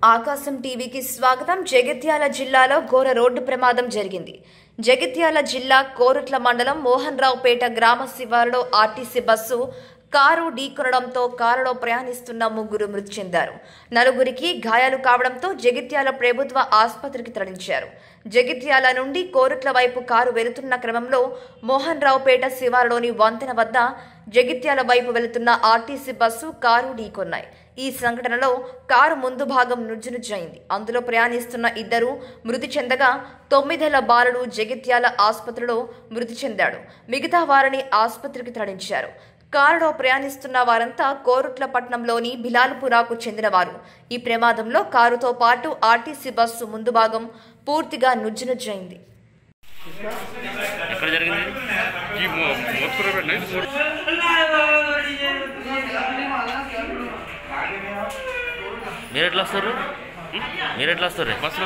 ఆకాశం టీవీకి స్వాగతం జగిత్యాల జిల్లాలో ఘోర రోడ్డు ప్రమాదం జరిగింది జగిత్యాల జిల్లా కోరుట్ల మండలం మోహన్ రావుపేట గ్రామ శివారులో ఆర్టీసీ బస్సు కారు ఢీకొనడంతో కారులో ప్రయాణిస్తున్న ముగ్గురు మృతి చెందారు నలుగురికి గాయాలు కావడంతో జగిత్యాల ప్రభుత్వ ఆసుపత్రికి తరలించారు జగిత్యాల నుండి కోరుట్ల వైపు కారు వెళుతున్న క్రమంలో మోహన్ రావుపేట శివారులోని వంతెన వద్ద జగిత్యాల వైపు వెళుతున్న ఆర్టీసీ బస్సు కారు ఢీకొన్నాయి ఈ సంఘటనలో కారు ముందు భాగం నుజ్జునుజ్జైంది అందులో ప్రయాణిస్తున్న ఇద్దరు మృతి చెందగా తొమ్మిదేళ్ల బాలుడు జగిత్యాల ఆసుపత్రిలో మృతి చెందాడు మిగతా వారిని ఆసుపత్రికి తరలించారు కారులో ప్రయాణిస్తున్న వారంతా కోరుట్ల పట్నంలోని బిలాల్పురాకు చెందినవారు ఈ ప్రమాదంలో కారుతో పాటు ఆర్టీసీ బస్సు ముందు భాగం పూర్తిగా నుజ్జునుజ్జైంది ఎక్కడ జరిగింది ఈ మో- మోత్కూర పెట్టిన ఇది మూడు మీరు ఎట్లా వస్తారు మీరు ఎట్లా వస్తారు బస్సులో